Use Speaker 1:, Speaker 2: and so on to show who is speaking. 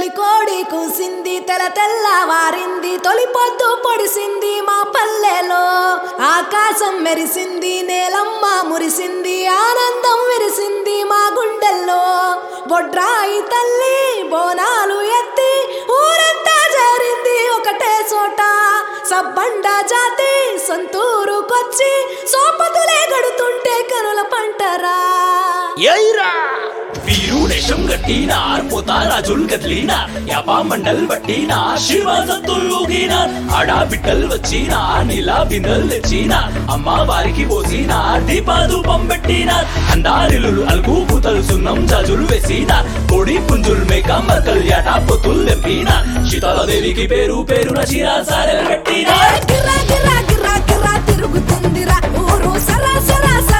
Speaker 1: తొలి కోడి కూసింది తెల తెల్లవారింది తొలి పొద్దు పొడిసింది మా పల్లెలో ఆకాశం మెరిసింది నేలమ్మ మురిసింది ఆనందం విరిసింది మా గుండెల్లో బొడ్రాయి తల్లి బోనాలు ఎత్తి ఊరంతా జారింది ఒకటే చోట సబ్బండ జాతి సొంతూరుకొచ్చి సోపతులే గడుతుంటే కనుల పంటరా
Speaker 2: ఎయిరా వీరుడేశం గట్టినార్ పోతారాజుల్ కదిలినార్ యాపా మండల్ పట్టినార్ శివ సత్తులుగినార్ అడా బిడ్డల్ వచ్చినార్ నీలా బిందెల్ తెచ్చినార్ అమ్మ వారికి పోసినార్ దీపాధూపం పెట్టినార్ అందారిలు అలుగు పూతలు సున్నం జాజులు వేసినార్ కోడి పుంజుల్ మేక మర్కల్ యాట పొత్తులు తెంపినార్ శీతలదేవికి పేరు పేరున చీరా సారెలు కట్టినార్
Speaker 1: గిర్రా గిర్రా గిర్రా గిర్రా తిరుగుతుందిరా ఊరు సరా సరా